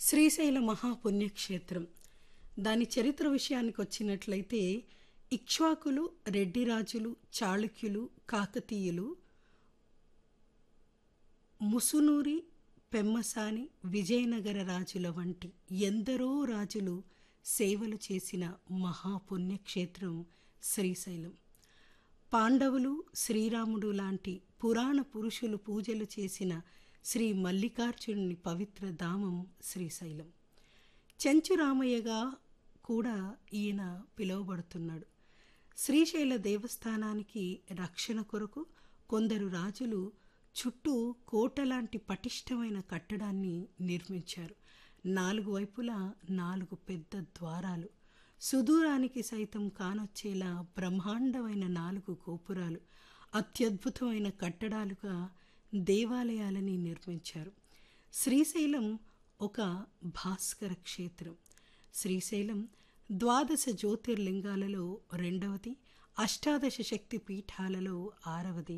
శ్రీశైల మహాపుణ్యక్షేత్రం దాని చరిత్ర విషయానికి వచ్చినట్లయితే ఇక్ష్వాకులు రెడ్డి రాజులు చాళుక్యులు కాకతీయులు ముసునూరి పెమ్మసాని విజయనగర రాజుల వంటి ఎందరో రాజులు సేవలు చేసిన మహాపుణ్యక్షేత్రం శ్రీశైలం పాండవులు శ్రీరాముడు లాంటి పురాణ పురుషులు పూజలు చేసిన శ్రీ మల్లికార్జునుని పవిత్ర ధామం శ్రీశైలం చెంచురామయ్యగా కూడా ఈయన పిలువబడుతున్నాడు శ్రీశైల దేవస్థానానికి రక్షణ కొరకు కొందరు రాజులు చుట్టూ కోట లాంటి పటిష్టమైన కట్టడాన్ని నిర్మించారు నాలుగు వైపులా నాలుగు పెద్ద ద్వారాలు సుదూరానికి సైతం కానొచ్చేలా బ్రహ్మాండమైన నాలుగు గోపురాలు అత్యద్భుతమైన కట్టడాలుగా దేవాలయాలని నిర్మించారు శ్రీశైలం ఒక భాస్కర క్షేత్రం శ్రీశైలం ద్వాదశ జ్యోతిర్లింగాలలో రెండవది అష్టాదశ శక్తి పీఠాలలో ఆరవది